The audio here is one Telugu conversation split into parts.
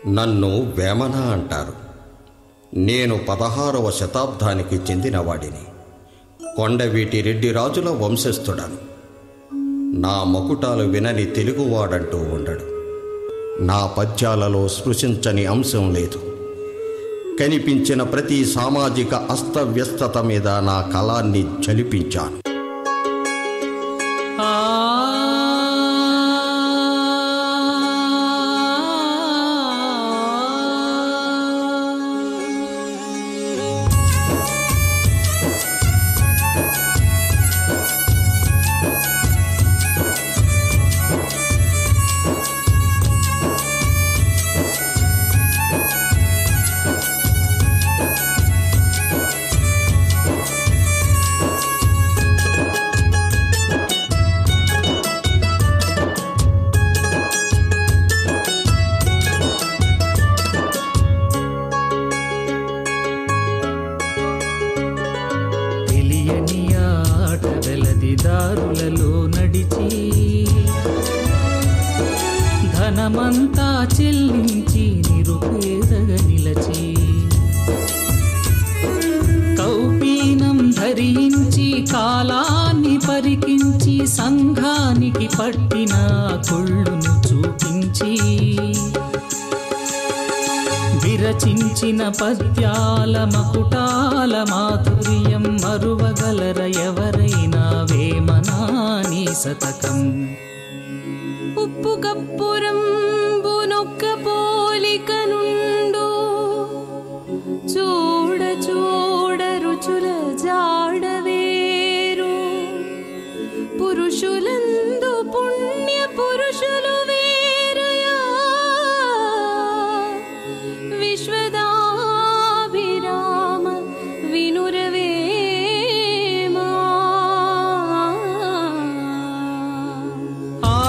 నన్ను వేమన అంటారు నేను పదహారవ శతాబ్దానికి చెందినవాడిని కొండవీటి రెడ్డి రాజుల వంశస్థుడను నా మకుటాలు వినని తెలుగువాడంటూ ఉండడు నా పద్యాలలో స్పృశించని అంశం లేదు కనిపించిన ప్రతి సామాజిక అస్తవ్యస్తత మీద నా కళాన్ని జలిపించాను తెలియని ఆట వెలది దారులలో నడిచి ధనమంతా చెల్లించి నిరుపేదగా నిలచి కౌపీనం ధరించి కాలాన్ని పరికించి సంఘానికి పట్టిన కొళ్ళును చూపించి విరచించిన పద్యాల మకుటాల మాధుర్యం మరువగలర ఎవరైనా వేమనాని శతకం ఉప్పు కప్పురంబునొక్క పోలిక నుండు చూడ చూడ రుచుల జాడ వేరు పురుషులందు పుణ్య పురుషులు వేరయా విశ్వదాభిరామ వినురవేమా ఆ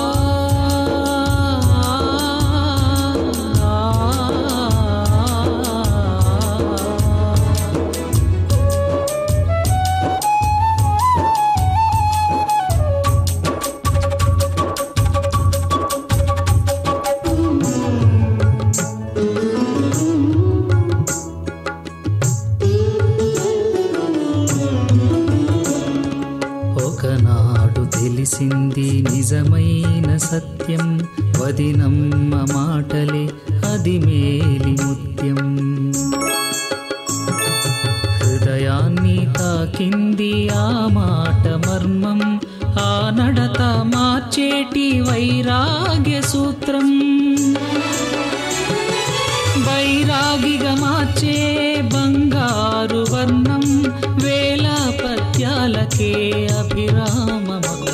ఒకనాడు తెలిసింది నిజమైన సత్యం వదినమ్మ మాటలే అది మేలి ముత్యం హృదయాన్ని తాకింది ఆ మాట మర్మం ఆ నడత మార్చేటి వైరాగ్య సూత్రం వైరాగిగా మార్చే బంగారు వర్ణం వేల పద్యాలకే అభిరామ మకుటం